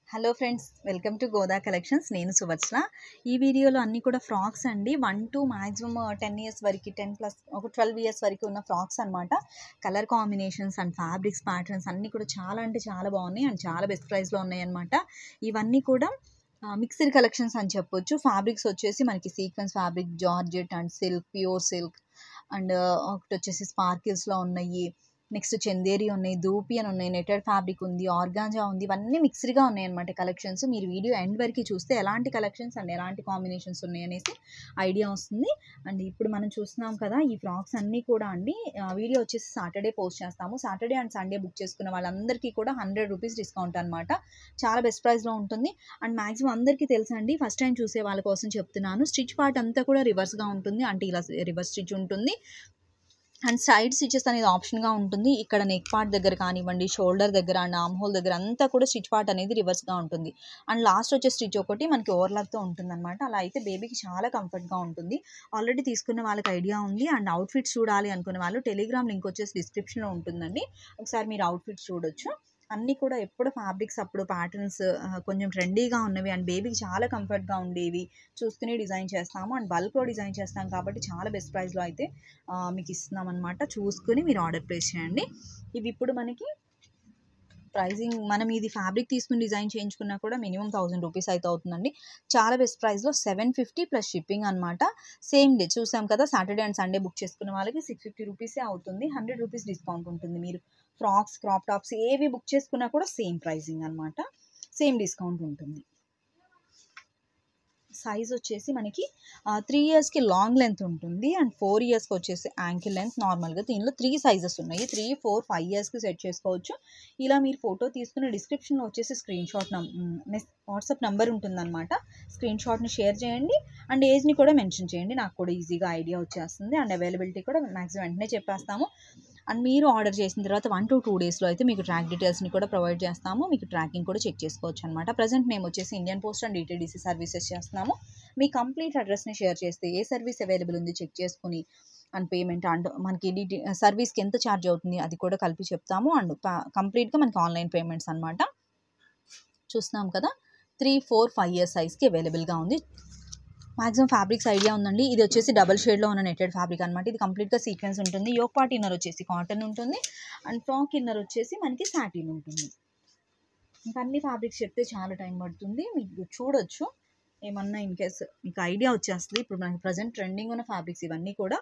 hello friends welcome to Goda collections నేను సువత్సల ఈ వీడియోలో అన్నీ కూడా ఫ్రాక్స్ అండి one to maximum ten years వరకు టెన్ ప్లస్ ఒక ట్వెల్వ్ ఇయర్స్ వరకు ఉన్న ఫ్రాక్స్ అనమాట colour combinations and fabrics patterns అన్నీ కూడా చాలా అంటే చాలా బాగున్నాయి అండ్ చాలా బెస్ట్ ప్రైస్లో ఉన్నాయి అనమాట ఇవన్నీ కూడా మిక్స్డ్ కలెక్షన్స్ అని చెప్పొచ్చు ఫ్యాబ్రిక్స్ వచ్చేసి మనకి sequence fabric georgette and silk pure silk and ఒకటి వచ్చేసి స్పార్కిల్స్లో ఉన్నాయి నెక్స్ట్ చందేరి ఉన్నాయి ధూపి అని ఉన్నాయి నెటెడ్ ఫ్యాబ్రిక్ ఉంది ఆర్గాంజా ఉంది ఇవన్నీ మిక్స్డ్గా ఉన్నాయి అనమాట కలెక్షన్స్ మీరు వీడియో ఎండ్ వరకు చూస్తే ఎలాంటి కలెక్షన్స్ అండ్ ఎలాంటి కాంబినేషన్స్ ఉన్నాయి అనేసి ఐడియా వస్తుంది అండ్ ఇప్పుడు మనం చూస్తున్నాం కదా ఈ ఫ్రాక్స్ అన్నీ కూడా అండి వీడియో వచ్చేసి సాటర్డే పోస్ట్ చేస్తాము సాటర్డే అండ్ సండే బుక్ చేసుకున్న వాళ్ళందరికీ కూడా హండ్రెడ్ రూపీస్ డిస్కౌంట్ అనమాట చాలా బెస్ట్ ప్రైస్లో ఉంటుంది అండ్ మాక్సిమం అందరికీ తెలుసండి ఫస్ట్ టైం చూసే వాళ్ళ కోసం చెప్తున్నాను స్టిచ్ పార్ట్ అంతా కూడా రివర్స్గా ఉంటుంది అంటే ఇలా రివర్స్ స్టిచ్ ఉంటుంది అండ్ సైడ్ స్టిచెస్ అనేది ఆప్షన్గా ఉంటుంది ఇక్కడ నెక్ పార్ట్ దగ్గర కానివ్వండి షోల్డర్ దగ్గర అండ్ ఆమ్ హోల్ దగ్గర అంతా కూడా స్టిచ్ పార్ట్ అనేది రివర్స్గా ఉంటుంది అండ్ లాస్ట్ వచ్చే స్టిచ్ ఒకటి మనకి ఓవర్లాక్తో ఉంటుంది అనమాట అలా అయితే బేబీకి చాలా కంఫర్ట్గా ఉంటుంది ఆల్రెడీ తీసుకున్న వాళ్ళకి ఐడియా ఉంది అండ్ అవుట్ఫిట్స్ చూడాలి అనుకునే వాళ్ళు టెలిగ్రామ్ లింక్ వచ్చేసి డిస్క్రిప్షన్లో ఉంటుందండి ఒకసారి మీరు అవుట్ఫిట్స్ చూడొచ్చు అన్నీ కూడా ఎప్పుడు ఫ్యాబ్రిక్స్ అప్పుడు ప్యాటర్న్స్ కొంచెం ట్రెండీగా ఉన్నవి అండ్ బేబీకి చాలా కంఫర్ట్గా ఉండేవి చూసుకుని డిజైన్ చేస్తాము అండ్ బల్క్లో డిజైన్ చేస్తాం కాబట్టి చాలా బెస్ట్ ప్రైస్లో అయితే మీకు ఇస్తున్నాం అనమాట చూసుకుని మీరు ఆర్డర్ ప్లేస్ చేయండి ఇవి ఇప్పుడు మనకి ప్రైజింగ్ మనం ఇది ఫ్యాబ్రిక్ తీసుకుని డిజైన్ చేయించుకున్నా కూడా మినిమం థౌసండ్ రూపీస్ అయితే అవుతుందండి చాలా బెస్ట్ ప్రైస్లో సెవెన్ ఫిఫ్టీ ప్లస్ షిప్పింగ్ అనమాట సేమ్ డే చూసాం కదా సాటర్డే అండ్ సండే బుక్ చేసుకున్న వాళ్ళకి సిక్స్ ఫిఫ్టీ రూపీసే అవుతుంది హండ్రెడ్ రూపీస్ డిస్కౌంట్ ఉంటుంది మీరు ఫ్రాక్స్ క్రాప్ టాప్స్ ఏవి బుక్ చేసుకున్నా కూడా సేమ్ ప్రైజింగ్ అనమాట సేమ్ డిస్కౌంట్ ఉంటుంది సైజ్ వచ్చేసి మనకి త్రీ ఇయర్స్కి లాంగ్ లెంత్ ఉంటుంది అండ్ ఫోర్ ఇయర్స్కి వచ్చేసి యాంకిల్ లెంత్ నార్మల్గా దీనిలో త్రీ సైజెస్ ఉన్నాయి త్రీ ఫోర్ ఫైవ్ ఇయర్స్కి సెట్ చేసుకోవచ్చు ఇలా మీరు ఫోటో తీసుకుని డిస్క్రిప్షన్లో వచ్చేసి స్క్రీన్ షాట్ వాట్సాప్ నెంబర్ ఉంటుందన్నమాట స్క్రీన్ షాట్ని షేర్ చేయండి అండ్ ఏజ్ని కూడా మెన్షన్ చేయండి నాకు కూడా ఈజీగా ఐడియా వచ్చేస్తుంది అండ్ అవైలబిలిటీ కూడా మ్యాక్సిమం వెంటనే చెప్పేస్తాము అండ్ మీరు ఆర్డర్ చేసిన తర్వాత వన్ టు టూ డేస్లో అయితే మీకు ట్రాక్ డీటెయిల్స్ని కూడా ప్రొవైడ్ చేస్తాము మీకు ట్రాకింగ్ కూడా చెక్ చేసుకోవచ్చు అనమాట ప్రజెంట్ మేము వచ్చేసి Indian post and DTDC services చేస్తున్నాము మీ కంప్లీట్ అడ్రస్ని షేర్ చేస్తే ఏ సర్వీస్ అవైలబుల్ ఉంది చెక్ చేసుకుని అండ్ పేమెంట్ అండ్ మనకి డీటీ సర్వీస్కి ఎంత ఛార్జ్ అవుతుంది అది కూడా కలిపి చెప్తాము అండ్ కంప్లీట్గా మనకి ఆన్లైన్ పేమెంట్స్ అనమాట చూస్తున్నాం కదా త్రీ ఫోర్ ఫైవ్ ఇయర్స్ సైజ్కి అవైలబుల్గా ఉంది మాక్సిమం ఫ్యాబ్రిక్స్ ఐడియా ఉందండి ఇది వచ్చేసి డబల్ షేడ్లో ఉన్న నెటెడ్ ఫ్యాబ్రిక్ అనమాట ఇది కంప్లీట్గా సీక్వెన్స్ ఉంటుంది యోక్ పార్ట్ ఇన్నర్ వచ్చేసి కాటన్ ఉంటుంది అండ్ ఫ్రాక్ ఇన్నర్ వచ్చేసి మనకి సాటిన్ ఉంటుంది ఇంకా అన్ని ఫ్యాబ్రిక్స్ చెప్తే చాలా టైం పడుతుంది మీకు చూడొచ్చు ఏమన్నా ఇన్ కేస్ మీకు ఐడియా వచ్చేస్తుంది ఇప్పుడు మనకి ప్రజెంట్ ట్రెండింగ్ ఉన్న ఫ్యాబ్రిక్స్ ఇవన్నీ కూడా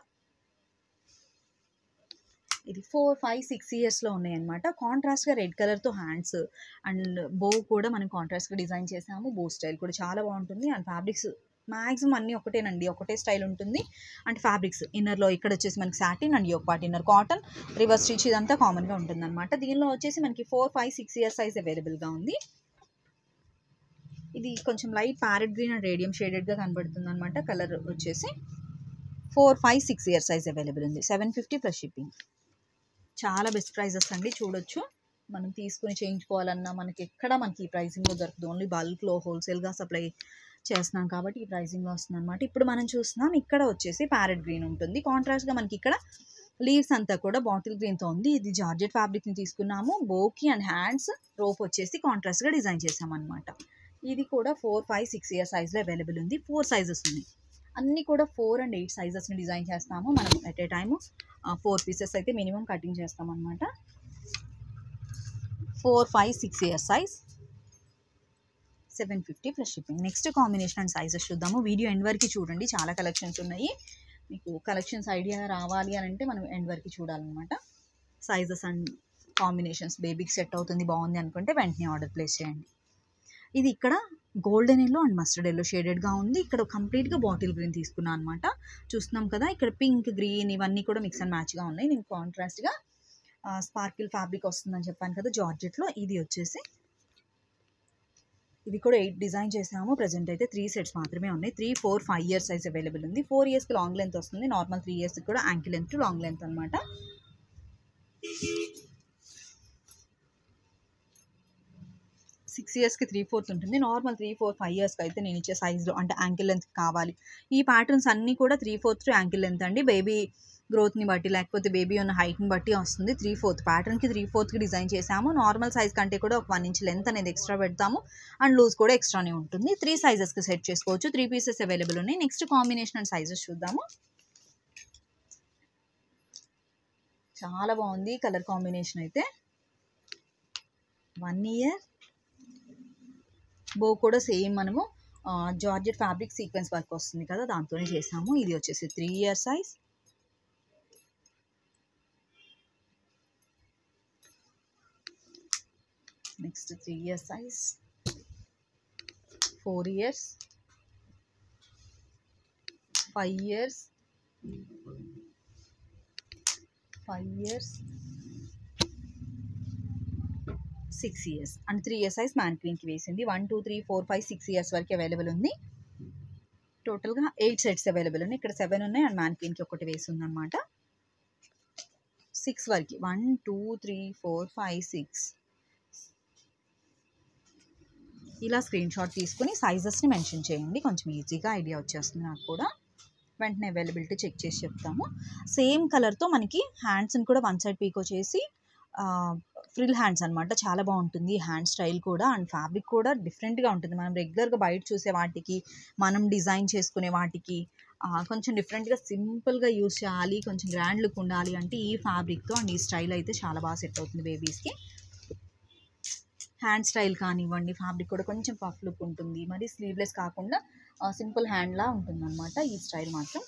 ఇది ఫోర్ ఫైవ్ సిక్స్ ఇయర్స్లో ఉన్నాయి అనమాట కాంట్రాస్ట్గా రెడ్ కలర్తో హ్యాండ్స్ అండ్ బో కూడా మనం కాంట్రాస్ట్గా డిజైన్ చేసాము బో స్టైల్ కూడా చాలా బాగుంటుంది అండ్ ఫ్యాబ్రిక్స్ మ్యాక్సిమం అన్నీ ఒకటేనండి ఒకటే స్టైల్ ఉంటుంది అండ్ ఫ్యాబ్రిక్స్ ఇన్నర్లో ఇక్కడ వచ్చేసి మనకి satin and yoke part inner cotton reverse stitch ఇదంతా కామన్గా ఉంటుంది అనమాట దీనిలో వచ్చేసి మనకి four five six years size అవైలబుల్గా ఉంది ఇది కొంచెం light parrot green and radium షేడెడ్గా కనబడుతుంది అనమాట కలర్ వచ్చేసి four five six years size available ఉంది సెవెన్ ఫిఫ్టీ ప్లస్ షిప్పింగ్ చాలా బెస్ట్ ప్రైజెస్ అండి చూడొచ్చు మనం తీసుకుని చేయించుకోవాలన్నా మనకి ఎక్కడ మనకి ఈ ప్రైసింగ్లో దొరకదు ఓన్లీ బల్క్లో హోల్సేల్గా సప్లై చేస్తున్నాం కాబట్టి ఈ ప్రైసింగ్లో వస్తుంది అనమాట ఇప్పుడు మనం చూస్తున్నాం ఇక్కడ వచ్చేసి ప్యారెట్ గ్రీన్ ఉంటుంది కాంట్రాస్ట్గా మనకి ఇక్కడ లీవ్స్ అంతా కూడా బాటిల్ గ్రీన్తో ఉంది ఇది జార్జెట్ ఫ్యాబ్రిక్ని తీసుకున్నాము బోకి అండ్ హ్యాండ్స్ రోప్ వచ్చేసి కాంట్రాస్ట్గా డిజైన్ చేసామన్నమాట ఇది కూడా ఫోర్ ఫైవ్ సిక్స్ ఇయర్ సైజ్లో అవైలబుల్ ఉంది ఫోర్ సైజెస్ ఉన్నాయి అన్నీ కూడా ఫోర్ అండ్ ఎయిట్ సైజెస్ని డిజైన్ చేస్తాము మనం at a time four pieces అయితే మినిమం కటింగ్ చేస్తాం అనమాట four five six years size seven fifty plus shipping next combination and sizes చూద్దాము వీడియో ఎండ్ వరకు చూడండి చాలా కలెక్షన్స్ ఉన్నాయి మీకు కలెక్షన్స్ ఐడియా రావాలి అని అంటే మనం ఎండ్ వరకు చూడాలన్నమాట సైజెస్ అండ్ కాంబినేషన్స్ బేబీకి సెట్ అవుతుంది బాగుంది అనుకుంటే వెంటనే ఆర్డర్ ప్లేస్ చేయండి ఇది ఇక్కడ golden yellow and mustard yellow షేడెడ్గా ఉంది ఇక్కడ కంప్లీట్గా బాటిల్ గ్రీన్ తీసుకున్నాను అనమాట చూస్తున్నాం కదా ఇక్కడ పింక్ గ్రీన్ ఇవన్నీ కూడా మిక్స్ అండ్ మ్యాచ్గా ఉన్నాయి నేను కాంట్రాస్ట్గా స్పార్కిల్ ఫ్యాబ్రిక్ వస్తుందని చెప్పాను కదా జార్జెట్లో ఇది వచ్చేసి ఇది కూడా ఎయిట్ డిజైన్ చేసాము ప్రజెంట్ అయితే త్రీ సెట్స్ మాత్రమే ఉన్నాయి three four five years size available ఉంది ఫోర్ ఇయర్స్కి లాంగ్ లెంత్ వస్తుంది నార్మల్ త్రీ ఇయర్స్కి కూడా ankle length to long length అనమాట సిక్స్ ఇయర్స్కి త్రీ ఫోర్త్ ఉంటుంది నార్మల్ త్రీ ఫోర్ ఫైవ్ ఇయర్స్కి అయితే నేను ఇచ్చే సైజులో అంటే యాంకిల్ లెంత్ కావాలి ఈ ప్యాటర్న్స్ అన్నీ కూడా త్రీ ఫోర్త్ యాంకిల్ లెంత్ అండి బేబీ గ్రోత్ని బట్టి లేకపోతే బేబీ ఉన్న హైట్ని బట్టి వస్తుంది త్రీ ఫోర్త్ ప్యాటర్న్కి త్రీ ఫోర్త్కి డిజైన్ చేసాము నార్మల్ సైజ్ కంటే కూడా ఒక వన్ ఇంచ్ లెంత్ అనేది ఎక్స్ట్రా పెడతాము అండ్ లూజ్ కూడా ఎక్స్ట్రానే ఉంటుంది త్రీ సైజెస్కి సెట్ చేసుకోవచ్చు త్రీ పీసెస్ అవైలబుల్ ఉన్నాయి నెక్స్ట్ కాంబినేషన్ అండ్ సైజెస్ చూద్దాము చాలా బాగుంది కలర్ కాంబినేషన్ అయితే వన్ ఇయర్ బో కూడా సేమ్ మనము జార్జెట్ ఫ్యాబ్రిక్ సీక్వెన్స్ వర్క్ వస్తుంది కదా దాంతోనే చేసాము ఇది వచ్చేసి three year size next three year size four years five years five years six years and three years size మ్యాన్ క్వీన్కి వేసింది one two three four five six years వరకు అవైలబుల్ ఉంది టోటల్గా ఎయిట్ సెట్స్ అవైలబుల్ ఉన్నాయి ఇక్కడ సెవెన్ ఉన్నాయి and man క్వీన్కి ఒకటి వేసి ఉందన్నమాట సిక్స్ వరకు one two three four five six ఇలా స్క్రీన్ షాట్ తీసుకుని సైజెస్ని మెన్షన్ చేయండి కొంచెం ఈజీగా ఐడియా వచ్చేస్తుంది నాకు కూడా వెంటనే అవైలబిలిటీ చెక్ చేసి చెప్తాము సేమ్ కలర్తో మనకి హ్యాండ్స్ని కూడా వన్ సైడ్ పీకో చేసి ఫ్రిల్ హ్యాండ్స్ అనమాట చాలా బాగుంటుంది హ్యాండ్ స్టైల్ కూడా అండ్ ఫ్యాబ్రిక్ కూడా డిఫరెంట్గా ఉంటుంది మనం రెగ్యులర్గా బయట చూసే వాటికి మనం డిజైన్ చేసుకునే వాటికి కొంచెం డిఫరెంట్గా సింపుల్గా యూస్ చేయాలి కొంచెం గ్రాండ్ లుక్ ఉండాలి అంటే ఈ ఫ్యాబ్రిక్తో అండ్ ఈ స్టైల్ అయితే చాలా బాగా సెట్ అవుతుంది బేబీస్కి హ్యాండ్ స్టైల్ కానివ్వండి ఫ్యాబ్రిక్ కూడా కొంచెం పఫ్ లుక్ ఉంటుంది మరి స్లీవ్లెస్ కాకుండా సింపుల్ హ్యాండ్లా ఉంటుంది అనమాట ఈ స్టైల్ మాత్రం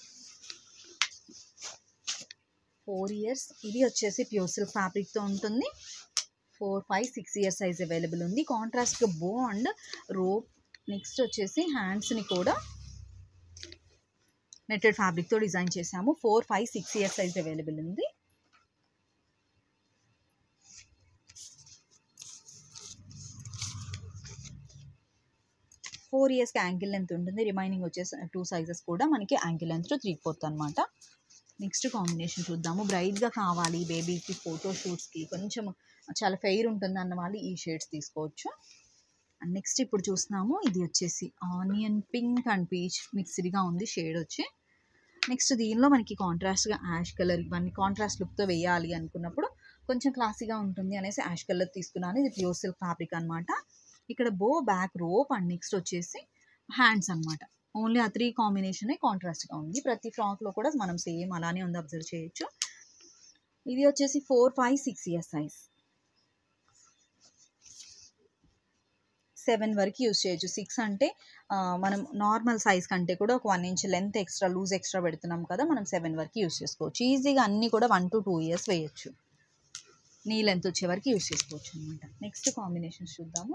ఫోర్ ఇయర్స్ ఇది వచ్చేసి ప్యూర్ సిల్క్ ఫ్యాబ్రిక్తో ఉంటుంది four five six years size available ఉంది కాంట్రాస్ట్గా బో అండ్ రోప్ నెక్స్ట్ వచ్చేసి హ్యాండ్స్ని కూడా నెట్టెడ్ ఫ్యాబ్రిక్తో డిజైన్ చేసాము four five six years size available ఉంది ఫోర్ ఇయర్స్కి యాంకిల్ లెంత్ ఉంటుంది రిమైనింగ్ వచ్చేసి టూ సైజెస్ కూడా మనకి యాంకిల్ లెంత్ త్రీ ఫోర్త్ అనమాట నెక్స్ట్ కాంబినేషన్ చూద్దాము బ్రైట్గా కావాలి బేబీకి ఫోటో షూట్స్కి కొంచెం చాలా ఫెయిర్ ఉంటుంది అన్న వాళ్ళు ఈ షేడ్స్ తీసుకోవచ్చు అండ్ నెక్స్ట్ ఇప్పుడు చూస్తున్నాము ఇది వచ్చేసి ఆనియన్ పింక్ అండ్ పీచ్ మిక్స్డ్గా ఉంది షేడ్ వచ్చి నెక్స్ట్ దీనిలో మనకి కాంట్రాస్ట్గా యాష్ కలర్ ఇవన్నీ కాంట్రాస్ట్ లుక్తో వేయాలి అనుకున్నప్పుడు కొంచెం క్లాసీగా ఉంటుంది అనేసి యాష్ కలర్ తీసుకున్నాను ఇది ప్యూర్ సిల్క్ ఫ్యాబ్రిక్ అనమాట ఇక్కడ bow back rope and next వచ్చేసి హ్యాండ్స్ అనమాట ఓన్లీ ఆ త్రీ కాంబినేషనే కాంట్రాస్ట్గా ఉంది ప్రతి ఫ్రాక్లో కూడా మనం సేమ్ అలానే ఉంది అబ్జర్వ్ చేయొచ్చు ఇది వచ్చేసి four five six years size seven వరకు యూస్ చేయొచ్చు సిక్స్ అంటే మనం నార్మల్ సైజ్ కంటే కూడా ఒక one inch length extra loose extra పెడుతున్నాం కదా మనం సెవెన్ వరకు యూస్ చేసుకోవచ్చు ఈజీగా అన్నీ కూడా వన్ టు టూ ఇయర్స్ వేయచ్చు నీ లెంత్ వచ్చే వరకు యూస్ చేసుకోవచ్చు అనమాట నెక్స్ట్ కాంబినేషన్స్ చూద్దాము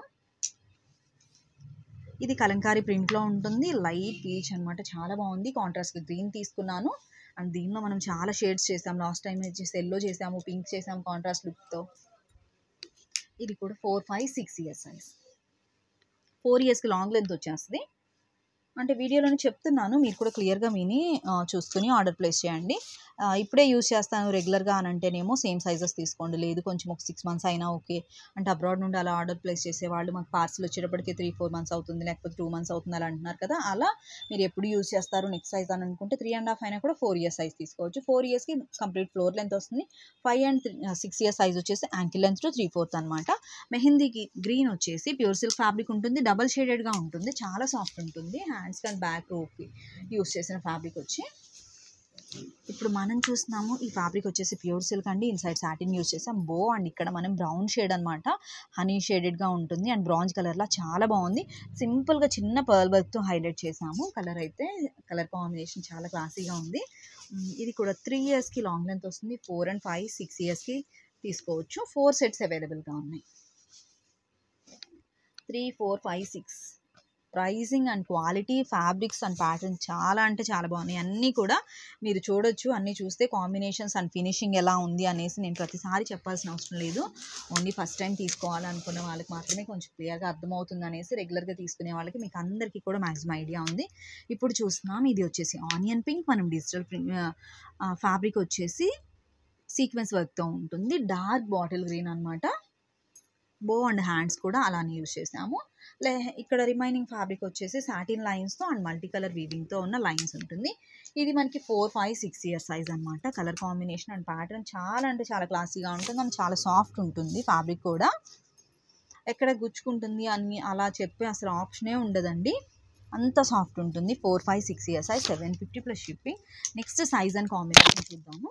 ఇది కలంకారీ ప్రింట్లో ఉంటుంది లైట్ పీచ్ అనమాట చాలా బాగుంది కాంట్రాస్ట్ గ్రీన్ తీసుకున్నాను అండ్ దీనిలో మనం చాలా షేడ్స్ చేసాం లాస్ట్ టైం వచ్చేసి ఎల్లో చేసాము పింక్ చేసాము కాంట్రాస్ట్ లుక్తో ఇది కూడా four five six years size four ఇయర్స్కి లాంగ్ లెంత్ వచ్చేస్తుంది అంటే వీడియోలోనే చెప్తున్నాను మీరు కూడా క్లియర్గా విని చూసుకుని ఆర్డర్ ప్లేస్ చేయండి ఇప్పుడే యూస్ చేస్తాను రెగ్యులర్గా అని అంటేనేమో సేమ్ సైజెస్ తీసుకోండి లేదు కొంచెం ఒక సిక్స్ మంత్స్ అయినా ఓకే అంటే అబ్రాడ్ నుండి అలా ఆర్డర్ ప్లేస్ చేసేవాళ్ళు మాకు పార్సల్ వచ్చేటప్పటికి త్రీ ఫోర్ మంత్స్ అవుతుంది లేకపోతే టూ మంత్స్ అవుతుంది అలా అంటున్నారు కదా అలా మీరు ఎప్పుడు యూస్ చేస్తారు నెక్స్ట్ సైజ్ అని అనుకుంటే త్రీ అండ్ హాఫ్ అయినా కూడా ఫోర్ ఇయర్స్ సైజ్ తీసుకోవచ్చు ఫోర్ ఇయర్స్కి కంప్లీట్ ఫ్లోర్ లెంత్ వస్తుంది five and six years size వచ్చేసి యాంకిల్ లెంత్ త్రీ ఫోర్త్ అనమాట మెహందీకి గ్రీన్ వచ్చేసి ప్యూర్ సిల్క్ ఫ్యాబ్రిక్ ఉంటుంది డబల్ షేడెడ్గా ఉంటుంది చాలా సాఫ్ట్ ఉంటుంది హ్యాండ్స్ అండ్ బ్యాక్ రోప్కి యూస్ చేసిన ఫ్యాబ్రిక్ వచ్చి ఇప్పుడు మనం చూస్తున్నాము ఈ ఫ్యాబ్రిక్ వచ్చేసి ప్యూర్ సిల్క్ అండి ఇన్సైడ్ సాటిన్ యూస్ చేసాం బో అండ్ ఇక్కడ మనం బ్రౌన్ షేడ్ అనమాట హనీ షేడెడ్గా ఉంటుంది అండ్ బ్రాంజ్ కలర్లా చాలా బాగుంది సింపుల్గా చిన్న పర్ల్ వర్క్తో హైలైట్ చేసాము కలర్ అయితే కలర్ కాంబినేషన్ చాలా క్లాసీగా ఉంది ఇది కూడా త్రీ ఇయర్స్కి లాంగ్ లెంత్ వస్తుంది ఫోర్ అండ్ ఫైవ్ సిక్స్ ఇయర్స్కి తీసుకోవచ్చు ఫోర్ సెట్స్ అవైలబుల్గా ఉన్నాయి three four five six pricing and quality fabrics and patterns చాలా అంటే చాలా బాగున్నాయి అన్నీ కూడా మీరు చూడొచ్చు అన్నీ చూస్తే కాంబినేషన్స్ అండ్ ఫినిషింగ్ ఎలా ఉంది అనేసి నేను ప్రతిసారి చెప్పాల్సిన అవసరం లేదు ఓన్లీ ఫస్ట్ టైం తీసుకోవాలనుకున్న వాళ్ళకి మాత్రమే కొంచెం క్లియర్గా అర్థమవుతుంది అనేసి రెగ్యులర్గా తీసుకునే వాళ్ళకి మీకు అందరికీ కూడా మ్యాక్సిమం ఐడియా ఉంది ఇప్పుడు చూస్తున్నాం ఇది వచ్చేసి ఆనియన్ పింక్ మనం డిజిటల్ ఫ్యాబ్రిక్ వచ్చేసి సీక్వెన్స్ వర్క్తో ఉంటుంది డార్క్ బాటిల్ గ్రీన్ అనమాట బో అండ్ హ్యాండ్స్ కూడా అలానే యూస్ చేసాము లే ఇక్కడ రిమైనింగ్ ఫ్యాబ్రిక్ వచ్చేసి సాటిన్ లైన్స్తో అండ్ మల్టీ కలర్ వీవింగ్తో ఉన్న లైన్స్ ఉంటుంది ఇది మనకి four five six year size అనమాట కలర్ కాంబినేషన్ అండ్ ప్యాటర్న్ చాలా అంటే చాలా క్లాసీగా ఉంటుంది అండ్ చాలా సాఫ్ట్ ఉంటుంది ఫ్యాబ్రిక్ కూడా ఎక్కడ గుచ్చుకుంటుంది అని అలా చెప్పి అసలు ఆప్షనే ఉండదండి అంత సాఫ్ట్ ఉంటుంది four five six years size seven fifty plus shipping next size and combination చూద్దాము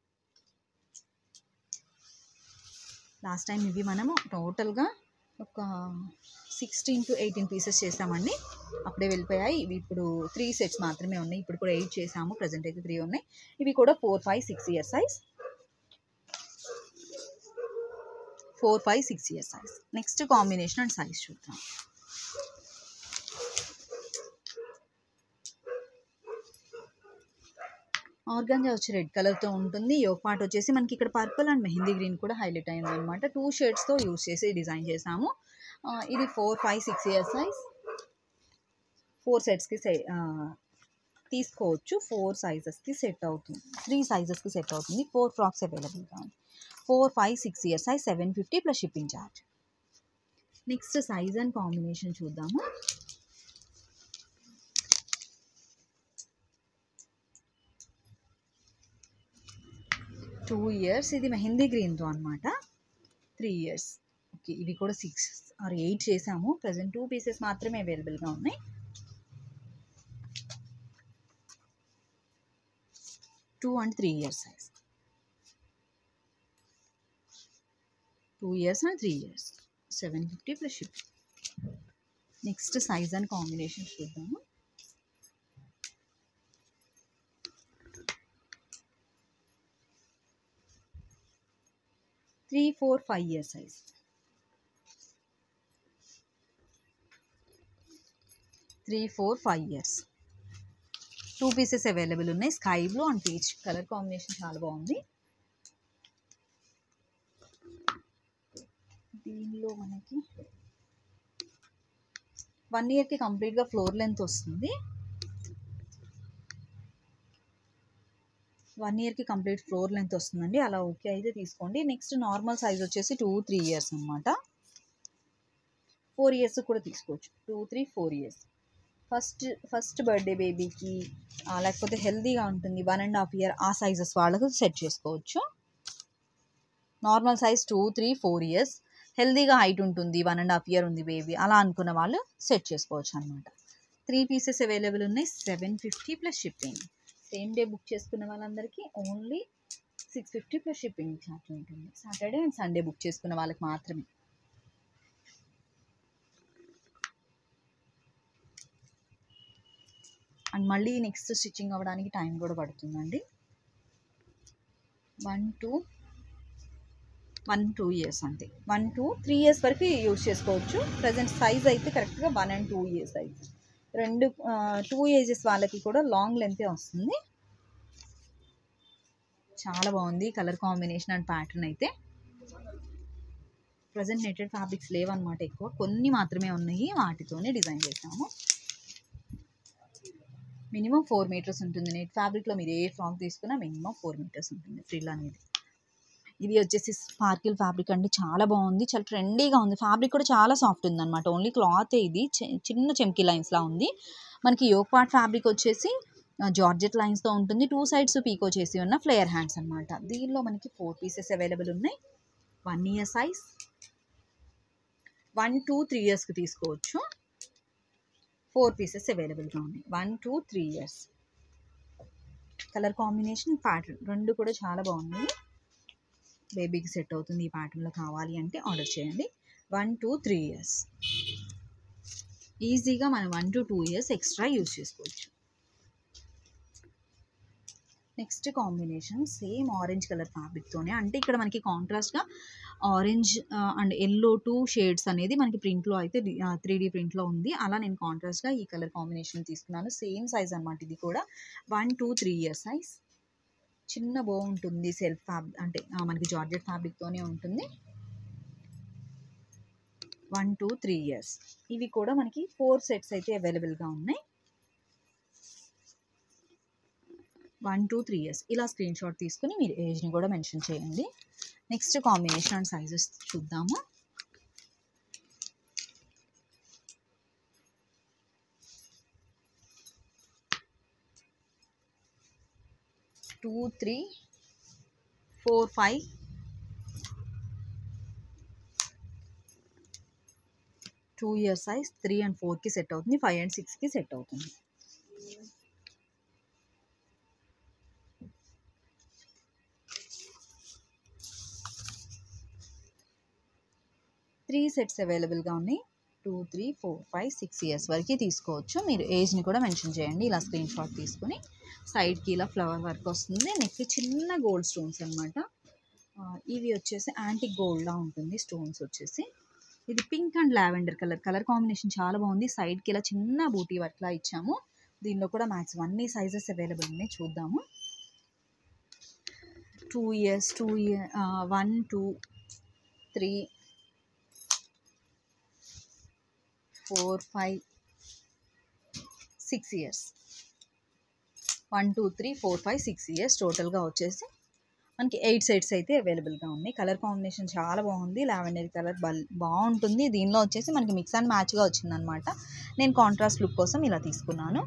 లాస్ట్ టైం ఇవి మనము టోటల్గా ఒక సిక్స్టీన్ టు ఎయిటీన్ పీసెస్ చేసామండి అప్పుడే వెళ్ళిపోయాయి ఇవి ఇప్పుడు త్రీ సెట్స్ మాత్రమే ఉన్నాయి ఇప్పుడు కూడా ఎయిట్ చేసాము ప్రజెంట్ అయితే త్రీ ఉన్నాయి ఇవి కూడా four five six year size four five six year size next combination and size చూద్దాం ఆర్గాంజా వచ్చి రెడ్ కలర్తో ఉంటుంది యోగ్ పార్ట్ వచ్చేసి మనకి ఇక్కడ పర్పుల్ అండ్ మెహందీ గ్రీన్ కూడా హైలైట్ అయింది అనమాట టూ షేడ్స్తో యూస్ చేసి డిజైన్ చేసాము ఆ, ఇది four five six years size four సెట్స్కి సె తీసుకోవచ్చు ఫోర్ సైజెస్కి సెట్ అవుతుంది త్రీ సైజెస్కి సెట్ అవుతుంది ఫోర్ ఫ్రాక్స్ అవైలబుల్గా ఉంది four five six years size seven fifty plus shipping charge next size and combination చూద్దాము టూ ఇయర్స్ ఇది మెహందీ గ్రీన్తో అనమాట త్రీ ఇయర్స్ ఓకే ఇవి కూడా సిక్స్ ఆర్ ఎయిట్ చేసాము ప్రజెంట్ టూ పీసెస్ మాత్రమే అవైలబుల్గా ఉన్నాయి two and three years size two years and three years seven fifty plus ship next size and combination చూద్దాము three four five years size three four five years two pieces available ఉన్నాయి sky blue and peach colour combination చాలా బాగుంది దీనిలో మనకి one ఇయర్కి కంప్లీట్గా floor length వస్తుంది one ఇయర్కి కంప్లీట్ ఫ్లోర్ లెంత్ వస్తుందండి అలా ఓకే అయితే తీసుకోండి నెక్స్ట్ నార్మల్ సైజ్ వచ్చేసి టూ త్రీ ఇయర్స్ అనమాట ఫోర్ ఇయర్స్ కూడా తీసుకోవచ్చు two three four years first first birthday బేబీకి లేకపోతే హెల్తీగా ఉంటుంది వన్ అండ్ హాఫ్ ఇయర్ ఆ సైజెస్ వాళ్ళకు సెట్ చేసుకోవచ్చు normal size two three four years హెల్తీగా హైట్ ఉంటుంది వన్ అండ్ హాఫ్ ఇయర్ ఉంది బేబీ అలా అనుకున్న వాళ్ళు సెట్ చేసుకోవచ్చు అనమాట త్రీ పీసెస్ అవైలబుల్ ఉన్నాయి seven fifty plus shipping same day book చేసుకున్న వాళ్ళందరికీ only six fifty plus shipping charge ఉంటుంది సాటర్డే అండ్ సండే బుక్ చేసుకున్న వాళ్ళకి మాత్రమే అండ్ మళ్ళీ నెక్స్ట్ స్టిచ్చింగ్ అవ్వడానికి టైం కూడా పడుతుందండి one two one two years అంతే వన్ టూ త్రీ ఇయర్స్ వరకు యూజ్ చేసుకోవచ్చు ప్రజెంట్ సైజ్ అయితే కరెక్ట్గా one and two years size రెండు టూ ఏజెస్ వాళ్ళకి కూడా లాంగ్ లెంతే వస్తుంది చాలా బాగుంది కలర్ కాంబినేషన్ అండ్ ప్యాటర్న్ అయితే ప్రజెంట్ నెటెడ్ ఫ్యాబ్రిక్స్ లేవన్నమాట ఎక్కువ కొన్ని మాత్రమే ఉన్నాయి వాటితోనే డిజైన్ చేసాము మినిమం ఫోర్ మీటర్స్ ఉంటుంది నెట్ ఫ్యాబ్రిక్లో మీరు ఏ ఫ్రాక్ తీసుకున్నా మినిమం ఫోర్ మీటర్స్ ఉంటుంది ఫ్రిల్ అనేది ఇది వచ్చేసి స్పార్కిల్ ఫ్యాబ్రిక్ అండి చాలా బాగుంది చాలా ట్రెండీగా ఉంది ఫ్యాబ్రిక్ కూడా చాలా సాఫ్ట్ ఉంది అనమాట ఓన్లీ క్లాత్ ఇది చి- చిన్న చెమ్కి లైన్స్లా ఉంది మనకి యోక్ పార్ట్ ఫ్యాబ్రిక్ వచ్చేసి జార్జెట్ లైన్స్తో ఉంటుంది టూ సైడ్స్ పీకో చేసి ఉన్న ఫ్లేయర్ హ్యాండ్స్ అనమాట దీనిలో మనకి ఫోర్ పీసెస్ అవైలబుల్ ఉన్నాయి one year size one two three ఇయర్స్కి తీసుకోవచ్చు ఫోర్ పీసెస్ అవైలబుల్గా ఉన్నాయి one two three years colour combination pattern రెండు కూడా చాలా బాగున్నాయి బేబీకి సెట్ అవుతుంది ఈ ప్యాటర్న్లో కావాలి అంటే ఆర్డర్ చేయండి వన్ టూ త్రీ ఇయర్స్ ఈజీగా మనం one to two years extra use చేసుకోవచ్చు next combination same orange colour ఫ్యాబ్రిక్తోనే అంటే ఇక్కడ మనకి కాంట్రాస్ట్గా orange and yellow two shades అనేది మనకి ప్రింట్లో అయితే త్రీ డీ ప్రింట్లో ఉంది అలా నేను కాంట్రాస్ట్గా ఈ కలర్ కాంబినేషన్ తీసుకున్నాను సేమ్ సైజ్ అనమాట ఇది కూడా one two three years size చిన్న బో ఉంటుంది సెల్ఫ్ ఫ్యాబ్ అంటే ఆ, మనకి జార్జెట్ ఫ్యాబ్రిక్తోనే ఉంటుంది వన్ టూ త్రీ ఇయర్స్ ఇవి కూడా మనకి ఫోర్ సెట్స్ అయితే అవైలబుల్గా ఉన్నాయి వన్ టూ త్రీ ఇయర్స్ ఇలా స్క్రీన్ షాట్ తీసుకుని మీరు ఏజ్ని కూడా మెన్షన్ చేయండి నెక్స్ట్ కాంబినేషన్ అండ్ సైజెస్ చూద్దాము two three four five two year size three and ఫోర్కి సెట్ అవుతుంది ఫైవ్ అండ్ సిక్స్కి సెట్ అవుతుంది త్రీ సెట్స్ అవైలబుల్గా ఉన్నాయి two three four five six years వరకు తీసుకోవచ్చు మీరు ఏజ్ని కూడా మెన్షన్ చేయండి ఇలా స్క్రీన్ షాట్ తీసుకుని సైడ్కి ఇలా ఫ్లవర్ వర్క్ వస్తుంది నెక్ చిన్న గోల్డ్ స్టోన్స్ అనమాట ఇవి వచ్చేసి యాంటిక్ గోల్డ్లా ఉంటుంది స్టోన్స్ వచ్చేసి ఇది pink and lavender colour colour combination చాలా బాగుంది సైడ్కి ఇలా చిన్న బూటీ వర్క్లా ఇచ్చాము దీనిలో కూడా మ్యాక్సిమం అన్ని సైజెస్ అవైలబుల్ ఉన్నాయి చూద్దాము two years two year one two three four five six years one two three four five six years టోటల్గా వచ్చేసి మనకి ఎయిట్ సెట్స్ అయితే అవైలబుల్గా ఉన్నాయి కలర్ కాంబినేషన్ చాలా బాగుంది లావెండర్ కలర్ బల్ బాగుంటుంది దీనిలో వచ్చేసి మనకి మిక్స్ అండ్ మ్యాచ్గా వచ్చిందనమాట నేను కాంట్రాస్ట్ లుక్ కోసం ఇలా తీసుకున్నాను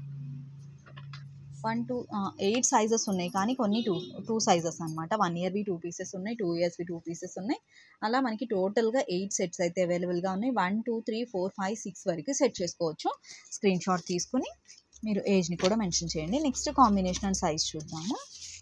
వన్ టూ ఎయిట్ సైజెస్ ఉన్నాయి కానీ కొన్ని టూ టూ సైజెస్ అనమాట వన్ ఇయర్వి టూ పీసెస్ ఉన్నాయి టూ ఇయర్స్వి టూ పీసెస్ ఉన్నాయి అలా మనకి టోటల్గా ఎయిట్ సెట్స్ అయితే అవైలబుల్గా ఉన్నాయి one two three four five six వరకు సెట్ చేసుకోవచ్చు స్క్రీన్ షాట్ తీసుకుని మీరు ఏజ్ని కూడా మెన్షన్ చేయండి నెక్స్ట్ కాంబినేషన్ అండ్ సైజ్ చూద్దాము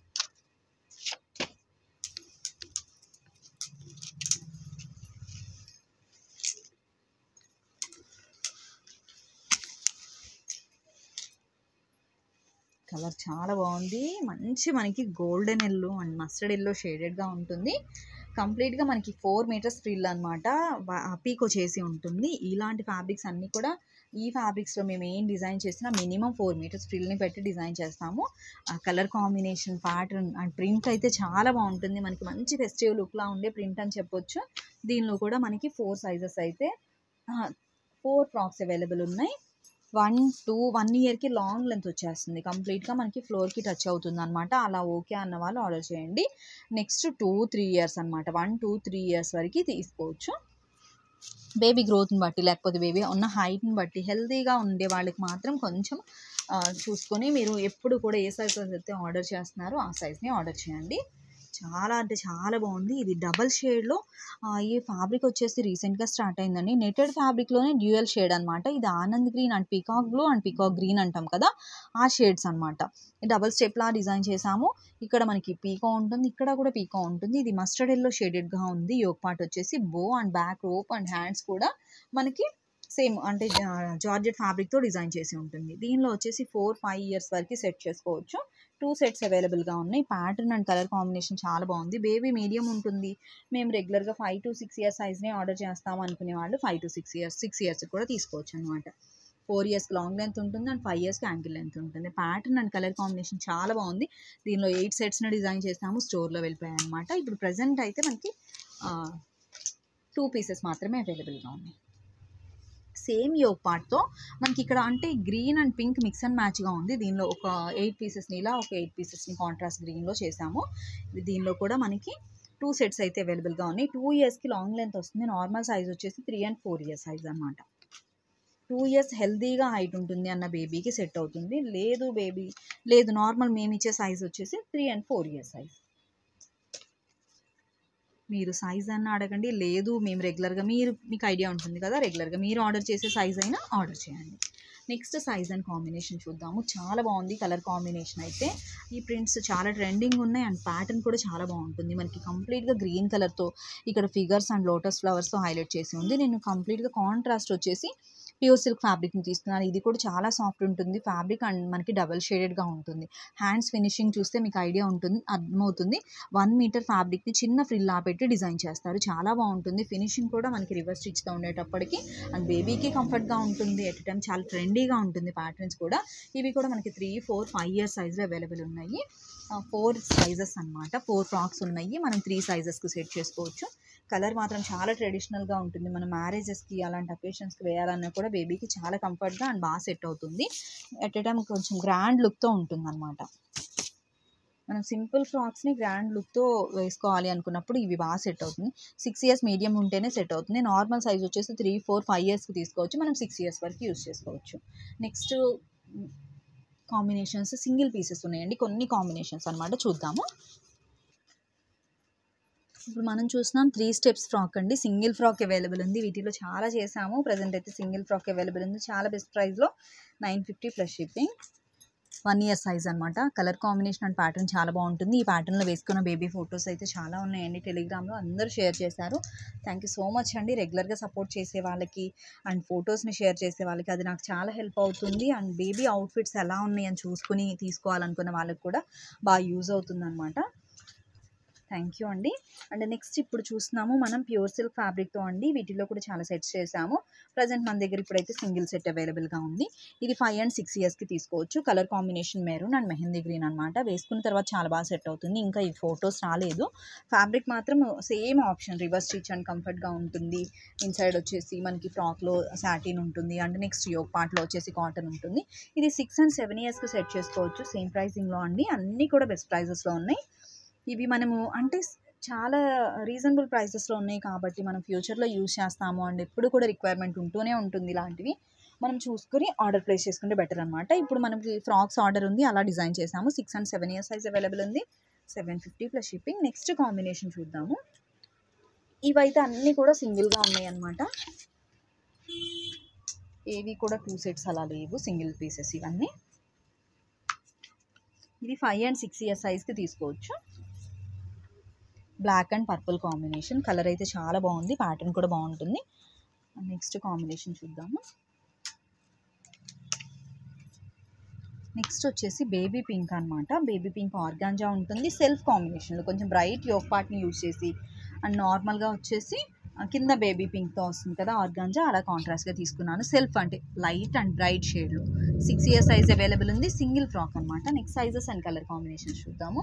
కలర్ చాలా బాగుంది మంచి మనకి golden yellow and mustard yellow షేడెడ్గా ఉంటుంది కంప్లీట్గా మనకి ఫోర్ మీటర్స్ ఫ్రిల్ అనమాట పీకో చేసి ఉంటుంది ఇలాంటి ఫ్యాబ్రిక్స్ అన్నీ కూడా ఈ ఫ్యాబ్రిక్స్లో మేము ఏం డిజైన్ చేసినా మినిమం ఫోర్ మీటర్స్ ఫ్రిల్ని పెట్టి డిజైన్ చేస్తాము ఆ colour combination pattern and print అయితే చాలా బాగుంటుంది మనకి మంచి ఫెస్టివ్ లుక్లా ఉండే ప్రింట్ అని చెప్పొచ్చు దీనిలో కూడా మనకి ఫోర్ సైజెస్ అయితే ఫోర్ ఫ్రాక్స్ అవైలబుల్ ఉన్నాయి వన్ టూ వన్ ఇయర్కి లాంగ్ లెంత్ వచ్చేస్తుంది కంప్లీట్గా మనకి ఫ్లోర్కి టచ్ అవుతుంది అనమాట అలా ఓకే అన్న వాళ్ళు ఆర్డర్ చేయండి నెక్స్ట్ టూ త్రీ ఇయర్స్ అనమాట వన్ టూ త్రీ ఇయర్స్ వరకు తీసుకోవచ్చు బేబీ గ్రోత్ని బట్టి లేకపోతే బేబీ ఉన్న హైట్ని బట్టి హెల్తీగా ఉండే వాళ్ళకి మాత్రం కొంచెం ఆ, చూసుకొని మీరు ఎప్పుడు కూడా ఏ సైజ్ అయితే ఆర్డర్ చేస్తున్నారో ఆ సైజ్ని ఆర్డర్ చేయండి చాలా అంటే చాలా బాగుంది ఇది డబల్ షేడ్లో ఈ ఫ్యాబ్రిక్ వచ్చేసి రీసెంట్గా స్టార్ట్ అయిందండి నెటెడ్ ఫ్యాబ్రిక్లోనే డ్యూయల్ షేడ్ అనమాట ఇది ఆనంద్ green and peacock blue and peacock green అంటాం కదా ఆ షేడ్స్ అనమాట డబల్ స్టెప్లా డిజైన్ చేసాము ఇక్కడ మనకి పీకో ఉంటుంది ఇక్కడ కూడా పీకో ఉంటుంది ఇది మస్టర్డ్ ఎల్లో షేడెడ్గా ఉంది యోగ్ పార్ట్ వచ్చేసి bow and back rope and hands కూడా మనకి సేమ్ అంటే జార్జెట్ ఫ్యాబ్రిక్తో డిజైన్ చేసి ఉంటుంది దీనిలో వచ్చేసి ఫోర్ ఫైవ్ ఇయర్స్ వరకు సెట్ చేసుకోవచ్చు టూ సెట్స్ అవైలబుల్గా ఉన్నాయి ప్యాటర్న్ అండ్ కలర్ కాంబినేషన్ చాలా బాగుంది బేబీ మీడియం ఉంటుంది మేము రెగ్యులర్గా ఫైవ్ టు సిక్స్ ఇయర్స్ సైజ్నే ఆర్డర్ చేస్తాం అనుకునే వాళ్ళు five to six years six years కూడా తీసుకోవచ్చు అనమాట ఫోర్ ఇయర్స్కి లాంగ్ లెంత్ ఉంటుంది అండ్ ఫైవ్ ఇయర్స్కి యాంకిల్ లెంత్ ఉంటుంది ప్యాటర్న్ అండ్ కలర్ కాంబినేషన్ చాలా బాగుంది దీనిలో ఎయిట్ సెట్స్ని డిజైన్ చేస్తాము స్టోర్లో వెళ్ళిపోయాయి అనమాట ఇప్పుడు ప్రజెంట్ అయితే మనకి టూ పీసెస్ మాత్రమే అవైలబుల్గా ఉన్నాయి సేమ్ యోగ్ పార్ట్తో మనకి ఇక్కడ అంటే green and pink mix and మ్యాచ్గా ఉంది దీనిలో ఒక ఎయిట్ పీసెస్ని ఇలా ఒక ఎయిట్ పీసెస్ని కాంట్రాస్ట్ గ్రీన్లో చేసాము దీనిలో కూడా మనకి టూ సెట్స్ అయితే అవైలబుల్గా ఉన్నాయి టూ ఇయర్స్కి లాంగ్ లెంత్ వస్తుంది నార్మల్ సైజ్ వచ్చేసి three and four years size అనమాట టూ ఇయర్స్ హెల్తీగా హైట్ ఉంటుంది అన్న బేబీకి సెట్ అవుతుంది లేదు బేబీ లేదు నార్మల్ మేము ఇచ్చే సైజ్ వచ్చేసి three and four years size మీరు సైజ్ అన్న అడగండి లేదు మేము రెగ్యులర్గా మీరు మీకు ఐడియా ఉంటుంది కదా రెగ్యులర్గా మీరు ఆర్డర్ చేసే సైజ్ అయినా ఆర్డర్ చేయండి నెక్స్ట్ సైజ్ అండ్ కాంబినేషన్ చూద్దాము చాలా బాగుంది కలర్ కాంబినేషన్ అయితే ఈ ప్రింట్స్ చాలా ట్రెండింగ్ ఉన్నాయి అండ్ ప్యాటర్న్ కూడా చాలా బాగుంటుంది మనకి కంప్లీట్గా గ్రీన్ కలర్తో ఇక్కడ ఫిగర్స్ అండ్ లోటస్ ఫ్లవర్స్తో హైలైట్ చేసి ఉంది నేను కంప్లీట్గా కాంట్రాస్ట్ వచ్చేసి ప్యూర్ సిల్క్ ఫ్యాబ్రిక్ని తీసుకున్నాను ఇది కూడా చాలా సాఫ్ట్ ఉంటుంది ఫ్యాబ్రిక్ అండ్ మనకి డబల్ షేడెడ్గా ఉంటుంది హ్యాండ్స్ ఫినిషింగ్ చూస్తే మీకు ఐడియా ఉంటుంది అర్థమవుతుంది వన్ మీటర్ ఫ్యాబ్రిక్ని చిన్న ఫ్రిల్లా పెట్టి డిజైన్ చేస్తారు చాలా బాగుంటుంది ఫినిషింగ్ కూడా మనకి రివర్స్ స్టిచ్తో ఉండేటప్పటికి అండ్ బేబీకి కంఫర్ట్గా ఉంటుంది ఎట్ టైం చాలా ట్రెండీగా ఉంటుంది ప్యాటర్న్స్ కూడా ఇవి కూడా మనకి త్రీ ఫోర్ ఫైవ్ ఇయర్స్ సైజ్లో అవైలబుల్ ఉన్నాయి ఫోర్ సైజెస్ అన్నమాట ఫోర్ ఫ్రాక్స్ ఉన్నాయి మనం త్రీ సైజెస్కి సెట్ చేసుకోవచ్చు కలర్ మాత్రం చాలా ట్రెడిషనల్గా ఉంటుంది మన మ్యారేజెస్కి అలాంటి అకేషన్స్కి వేయాలన్నా కూడా బేబీకి చాలా కంఫర్ట్గా అండ్ బాగా సెట్ అవుతుంది ఎట్ ఏ టైం కొంచెం గ్రాండ్ లుక్తో ఉంటుంది అనమాట మనం సింపుల్ ఫ్రాక్స్ని గ్రాండ్ లుక్తో వేసుకోవాలి అనుకున్నప్పుడు ఇవి బాగా సెట్ అవుతుంది సిక్స్ ఇయర్స్ మీడియం ఉంటేనే సెట్ అవుతుంది నార్మల్ సైజ్ వచ్చేసి త్రీ ఫోర్ ఫైవ్ ఇయర్స్కి తీసుకోవచ్చు మనం సిక్స్ ఇయర్స్ వరకు యూస్ చేసుకోవచ్చు నెక్స్ట్ కాంబినేషన్స్ సింగిల్ పీసెస్ ఉన్నాయండి కొన్ని కాంబినేషన్స్ అనమాట చూద్దాము ఇప్పుడు మనం చూస్తున్నాం త్రీ స్టెప్స్ ఫ్రాక్ అండి సింగిల్ ఫ్రాక్ అవైలబుల్ ఉంది వీటిలో చాలా చేసాము ప్రజెంట్ అయితే సింగిల్ ఫ్రాక్ అవైలబుల్ ఉంది చాలా బెస్ట్ ప్రైస్లో nine fifty plus shipping one year size అనమాట కలర్ కాంబినేషన్ అండ్ ప్యాటర్న్ చాలా బాగుంటుంది ఈ ప్యాటర్న్లో వేసుకున్న బేబీ ఫొటోస్ అయితే చాలా ఉన్నాయండి టెలిగ్రామ్లో అందరూ షేర్ చేశారు థ్యాంక్ యూ సో మచ్ అండి రెగ్యులర్గా సపోర్ట్ చేసే వాళ్ళకి అండ్ ఫొటోస్ని షేర్ చేసే వాళ్ళకి అది నాకు చాలా హెల్ప్ అవుతుంది అండ్ బేబీ అవుట్ఫిట్స్ ఎలా ఉన్నాయి అని చూసుకుని తీసుకోవాలనుకున్న వాళ్ళకి కూడా బాగా యూజ్ అవుతుంది అనమాట థ్యాంక్ యూ అండి అండ్ నెక్స్ట్ ఇప్పుడు చూస్తున్నాము మనం ప్యూర్ సిల్క్ ఫ్యాబ్రిక్తో అండి వీటిలో కూడా చాలా సెట్స్ చేసాము ప్రజెంట్ మన దగ్గర ఇప్పుడైతే సింగిల్ సెట్ అవైలబుల్గా ఉంది ఇది ఫైవ్ అండ్ సిక్స్ ఇయర్స్కి తీసుకోవచ్చు colour combination maroon and mehndi green అనమాట వేసుకున్న తర్వాత చాలా బాగా సెట్ అవుతుంది ఇంకా ఈ ఫొటోస్ రాలేదు ఫ్యాబ్రిక్ మాత్రం same option reverse stitch and కంఫర్ట్గా ఉంటుంది ఇన్సైడ్ వచ్చేసి మనకి ఫ్రాక్లో సాటిన్ ఉంటుంది అండ్ నెక్స్ట్ యోగ్ పార్ట్లో వచ్చేసి కాటన్ ఉంటుంది ఇది సిక్స్ అండ్ సెవెన్ ఇయర్స్కి సెట్ చేసుకోవచ్చు సేమ్ ప్రైసింగ్లో అండి అన్నీ కూడా బెస్ట్ ప్రైజెస్లో ఉన్నాయి ఇవి మనము అంటే చాలా రీజనబుల్ ప్రైసెస్లో ఉన్నాయి కాబట్టి మనం ఫ్యూచర్లో యూజ్ చేస్తాము అండ్ ఎప్పుడు కూడా రిక్వైర్మెంట్ ఉంటూనే ఉంటుంది ఇలాంటివి మనం చూసుకొని ఆర్డర్ ప్లేస్ చేసుకుంటే బెటర్ అనమాట ఇప్పుడు మనకి ఫ్రాక్స్ ఆర్డర్ ఉంది అలా డిజైన్ చేసాము six and seven years size available ఉంది seven fifty plus shipping next combination చూద్దాము ఇవైతే అన్నీ కూడా సింగిల్గా ఉన్నాయి అన్నమాట ఏవి కూడా టూ సెట్స్ అలా లేవు సింగిల్ పీసెస్ ఇవన్నీ ఇది ఫైవ్ అండ్ సిక్స్ ఇయర్స్ సైజ్కి తీసుకోవచ్చు black and purple combination colour అయితే చాలా బాగుంది ప్యాటర్న్ కూడా బాగుంటుంది నెక్స్ట్ కాంబినేషన్ చూద్దాము నెక్స్ట్ వచ్చేసి బేబీ పింక్ అనమాట బేబీ పింక్ ఆర్గాంజా ఉంటుంది సెల్ఫ్ కాంబినేషన్లో కొంచెం బ్రైట్ యోగ్ పార్ట్ని యూజ్ చేసి అండ్ నార్మల్గా వచ్చేసి ఆ, కింద బేబీ పింక్తో వస్తుంది కదా ఆర్గాంజా అలా కాంట్రాస్ట్గా తీసుకున్నాను సెల్ఫ్ అంటే లైట్ అండ్ బ్రైట్ షేడ్లో సిక్స్ ఇయర్ సైజ్ అవైలబుల్ ఉంది సింగిల్ ఫ్రాక్ అనమాట next sizes and colour combinations చూద్దాము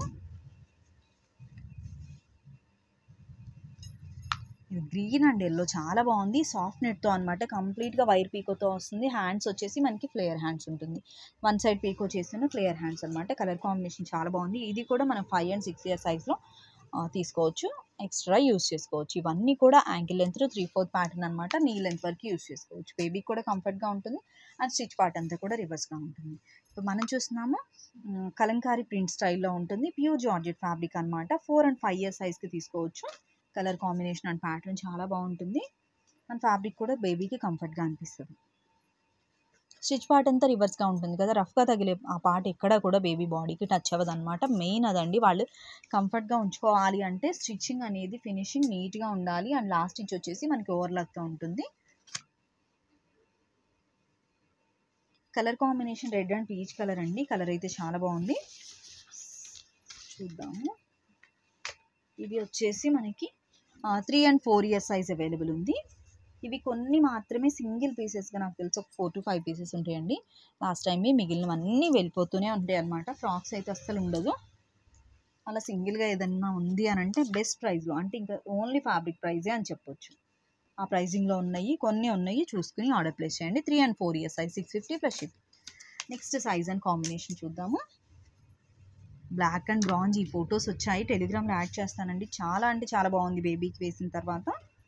ఇది గ్రీన్ అండ్ ఎల్లో చాలా బాగుంది సాఫ్ట్ నెట్తో అనమాట కంప్లీట్గా వైర్ పీకోతో వస్తుంది హ్యాండ్స్ వచ్చేసి మనకి ఫ్లేయర్ హ్యాండ్స్ ఉంటుంది వన్ సైడ్ పీకో చేసిన ఫ్లేయర్ హ్యాండ్స్ అనమాట కలర్ కాంబినేషన్ చాలా బాగుంది ఇది కూడా మనం ఫైవ్ అండ్ సిక్స్ ఇయర్ సైజ్లో తీసుకోవచ్చు ఎక్స్ట్రా యూస్ చేసుకోవచ్చు ఇవన్నీ కూడా ankle length three fourth pattern అనమాట నీ లెంత్ వరకు యూస్ చేసుకోవచ్చు బేబీకి కూడా కంఫర్ట్గా ఉంటుంది అండ్ స్టిచ్ పార్ట్ అంతా కూడా రివర్స్గా ఉంటుంది ఇప్పుడు మనం చూస్తున్నాము మ్, కలంకారీ ప్రింట్ స్టైల్లో ఉంటుంది ప్యూర్ జార్జెట్ ఫ్యాబ్రిక్ అనమాట ఫోర్ అండ్ ఫైవ్ ఇయర్ సైజ్కి తీసుకోవచ్చు కలర్ కాంబినేషన్ అండ్ ప్యాటర్న్ చాలా బాగుంటుంది అండ్ ఫ్యాబ్రిక్ కూడా బేబీకి కంఫర్ట్గా అనిపిస్తుంది స్టిచ్ పార్ట్ అంతా రివర్స్గా ఉంటుంది కదా రఫ్గా తగిలే ఆ పార్ట్ ఎక్కడ కూడా బేబీ బాడీకి టచ్ అవ్వదు అనమాట మెయిన్ అదండి వాళ్ళు కంఫర్ట్గా ఉంచుకోవాలి అంటే స్టిచ్చింగ్ అనేది ఫినిషింగ్ నీట్గా ఉండాలి అండ్ లాస్ట్ స్టిచ్ వచ్చేసి మనకి ఓవర్లాక్తో ఉంటుంది colour combination red and peach colour అండి కలర్ అయితే చాలా బాగుంది చూద్దాము ఇవి వచ్చేసి మనకి three and four years size available ఉంది ఇవి కొన్ని మాత్రమే సింగిల్ పీసెస్గా నాకు తెలిసి ఒక ఫోర్ టు ఫైవ్ పీసెస్ ఉంటాయండి లాస్ట్ టైం మిగిలినవన్నీ వెళ్ళిపోతూనే ఉంటాయి అన్నమాట ఫ్రాక్స్ అయితే అస్సలు ఉండదు అలా సింగిల్గా ఏదన్నా ఉంది అని అంటే బెస్ట్ ప్రైస్లో అంటే ఇంకా ఓన్లీ ఫ్యాబ్రిక్ ప్రైజే అని చెప్పొచ్చు ఆ ప్రైజింగ్లో ఉన్నాయి కొన్ని ఉన్నాయి చూసుకుని ఆర్డర్ ప్లేస్ చేయండి three and four years size six fifty plus ship next size and combination చూద్దాము బ్లాక్ అండ్ బ్రాంజ్ ఈ ఫొటోస్ వచ్చాయి టెలిగ్రామ్లో యాడ్ చేస్తానండి చాలా అంటే చాలా బాగుంది బేబీకి వేసిన తర్వాత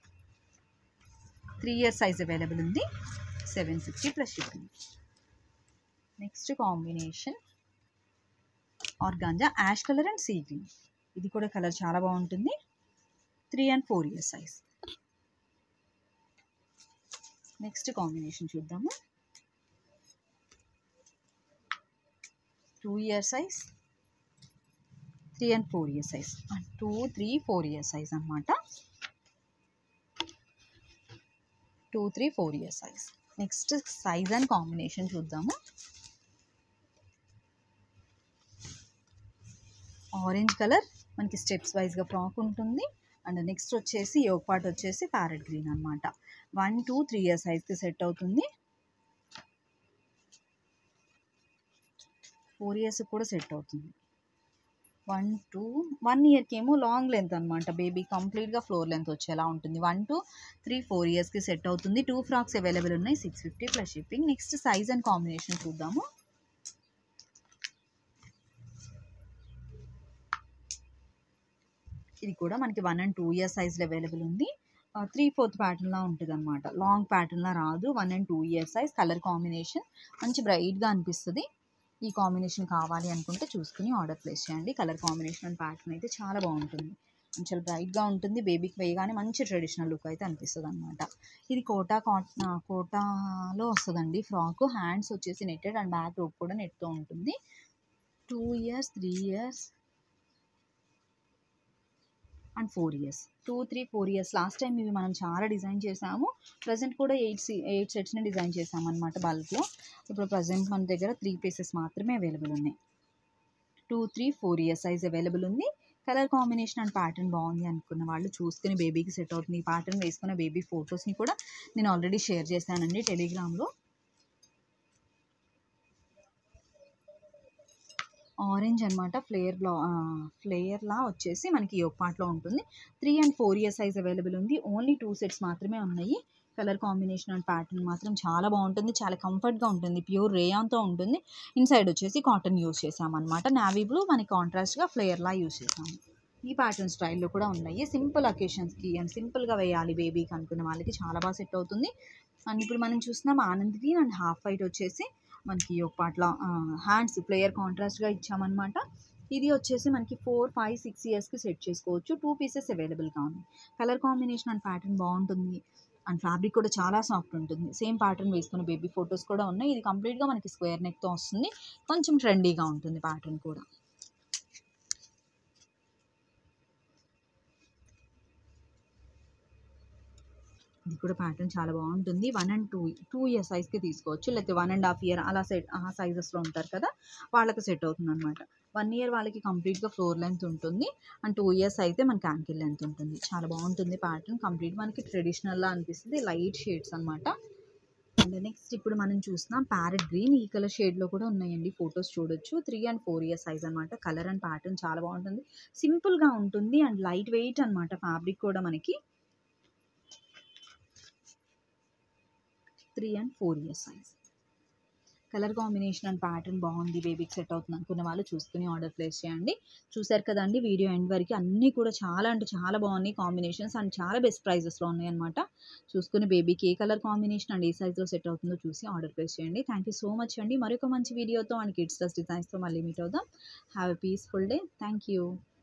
త్రీ ఇయర్స్ సైజ్ అవైలబుల్ ఉంది seven fifty plus shipping next combination organza ash colour and sea green ఇది కూడా కలర్ చాలా బాగుంటుంది three and four years size next combination చూద్దాము two year size three and four year size two three four year size అనమాట two three four year size next size and combination చూద్దాము orange colour మనకి steps వైజ్గా frock ఉంటుంది and next వచ్చేసి yoke part వచ్చేసి parrot green అనమాట one two three year సైజ్కి set అవుతుంది ఫోర్ ఇయర్స్ కూడా సెట్ అవుతుంది వన్ టూ వన్ ఇయర్కి ఏమో లాంగ్ లెంత్ అనమాట బేబీ కంప్లీట్గా ఫ్లోర్ లెంత్ వచ్చేలా ఉంటుంది వన్ టూ త్రీ ఫోర్ ఇయర్స్కి సెట్ అవుతుంది టూ ఫ్రాక్స్ అవైలబుల్ ఉన్నాయి six fifty plus shipping next size and combination చూద్దాము ఇది కూడా మనకి వన్ అండ్ టూ ఇయర్స్ సైజ్లో అవైలబుల్ ఉంది త్రీ ఫోర్త్ ప్యాటర్న్లా ఉంటుంది అనమాట లాంగ్ ప్యాటర్న్లా రాదు one and two years size colour combination మంచి బ్రైట్గా అనిపిస్తుంది ఈ కాంబినేషన్ కావాలి అనుకుంటే చూసుకుని ఆర్డర్ ప్లేస్ చేయండి కలర్ కాంబినేషన్ అండ్ ప్యాటర్న్ అయితే చాలా బాగుంటుంది కొంచెం బ్రైట్గా ఉంటుంది బేబీకి వేయగానే మంచి ట్రెడిషనల్ లుక్ అయితే అనిపిస్తుంది అనమాట ఇది కోటా కాటన్ కోటాలో వస్తుందండి ఫ్రాక్ హ్యాండ్స్ వచ్చేసి నెట్టెడ్ అండ్ బ్యాక్ రూప్ కూడా నెట్తో ఉంటుంది two years three years and four years two three four years last time ఇవి మనం చాలా డిజైన్ చేసాము ప్రజెంట్ కూడా ఎయిట్ సి ఎయిట్ సెట్స్ని డిజైన్ చేసాము అనమాట బల్క్లో ఇప్పుడు ప్రజెంట్ మన దగ్గర త్రీ పీసెస్ మాత్రమే అవైలబుల్ ఉన్నాయి two three four years size available ఉంది కలర్ కాంబినేషన్ అండ్ ప్యాటర్న్ బాగుంది అనుకున్న వాళ్ళు చూసుకుని బేబీకి సెట్ అవుతుంది ఈ ప్యాటర్న్ వేసుకున్న బేబీ ఫొటోస్ని కూడా నేను ఆల్రెడీ షేర్ చేశానండి టెలిగ్రామ్లో ఆరెంజ్ అనమాట ఫ్లేయర్ బ్లా ఫ్లేయర్లా వచ్చేసి మనకి యోగ్ పార్ట్లో ఉంటుంది three and four year size available ఉంది ఓన్లీ టూ సెట్స్ మాత్రమే ఉన్నాయి కలర్ కాంబినేషన్ అండ్ ప్యాటర్న్ మాత్రం చాలా బాగుంటుంది చాలా కంఫర్ట్గా ఉంటుంది ప్యూర్ రేయాన్తో ఉంటుంది ఇన్సైడ్ వచ్చేసి కాటన్ యూస్ చేసామన్నమాట నావీ బ్లూ మనకి కాంట్రాస్ట్గా ఫ్లేయర్లా యూస్ చేసాము ఈ ప్యాటర్న్ స్టైల్లో కూడా ఉన్నాయి సింపుల్ అకేషన్స్కి అండ్ సింపుల్గా వేయాలి బేబీకి అనుకున్న వాళ్ళకి చాలా బాగా సెట్ అవుతుంది అండ్ ఇప్పుడు మనం చూస్తున్నాం ఆనంద్ గ్రీన్ అండ్ హాఫ్ వైట్ వచ్చేసి మనకి ఒక పాటల హ్యాండ్స్ ప్లేయర్ కాంట్రాస్ట్గా ఇచ్చామన్నమాట ఇది వచ్చేసి మనకి ఫోర్ ఫైవ్ సిక్స్ ఇయర్స్కి సెట్ చేసుకోవచ్చు టూ పీసెస్ అవైలబుల్గా ఉంది కలర్ కాంబినేషన్ అండ్ ప్యాటర్న్ బాగుంటుంది అండ్ ఫ్యాబ్రిక్ కూడా చాలా సాఫ్ట్ ఉంటుంది సేమ్ ప్యాటర్న్ వేసుకున్న బేబీ ఫొటోస్ కూడా ఉన్నాయి ఇది కంప్లీట్గా మనకి స్క్వేర్ నెక్తో వస్తుంది కొంచెం ట్రెండీగా ఉంటుంది ప్యాటర్న్ కూడా ఇది కూడా ప్యాటర్న్ చాలా బాగుంటుంది one and two two year సైజ్కి తీసుకోవచ్చు లేకపోతే వన్ అండ్ హాఫ్ ఇయర్ అలా సెట్ ఆ సైజెస్లో ఉంటారు కదా వాళ్ళకి సెట్ అవుతుంది అనమాట వన్ ఇయర్ వాళ్ళకి కంప్లీట్గా ఫ్లోర్ లెంత్ ఉంటుంది అండ్ టూ ఇయర్స్ అయితే మనకి యాంకిల్ లెంత్ ఉంటుంది చాలా బాగుంటుంది ప్యాటర్న్ కంప్లీట్ మనకి ట్రెడిషనల్లా అనిపిస్తుంది లైట్ షేడ్స్ అనమాట అండ్ నెక్స్ట్ ఇప్పుడు మనం చూస్తున్నాం ప్యారెట్ గ్రీన్ ఈ కలర్ షేడ్లో కూడా ఉన్నాయండి ఫొటోస్ చూడొచ్చు three and four years size అనమాట కలర్ అండ్ ప్యాటర్న్ చాలా బాగుంటుంది సింపుల్గా ఉంటుంది అండ్ లైట్ వెయిట్ అనమాట ఫ్యాబ్రిక్ కూడా మనకి three and four years size colour combination and pattern బాగుంది బేబీకి సెట్ అవుతుంది అనుకున్న వాళ్ళు చూసుకుని ఆర్డర్ ప్లేస్ చేయండి చూసారు కదండి వీడియో ఎండ్ వరకు అన్నీ కూడా చాలా అంటే చాలా బాగున్నాయి కాంబినేషన్స్ అండ్ చాలా బెస్ట్ ప్రైజెస్లో ఉన్నాయి అనమాట చూసుకుని బేబీకి ఏ కలర్ కాంబినేషన్ అండ్ ఏ సైజ్లో సెట్ అవుతుందో చూసి ఆర్డర్ ప్లేస్ చేయండి థ్యాంక్ యూ సో మచ్ అండి మరొక మంచి వీడియోతో అండ్ కిడ్స్ డ్రెస్ డిజైన్స్తో మళ్ళీ మీట్ అవుదాం have a peaceful day thank you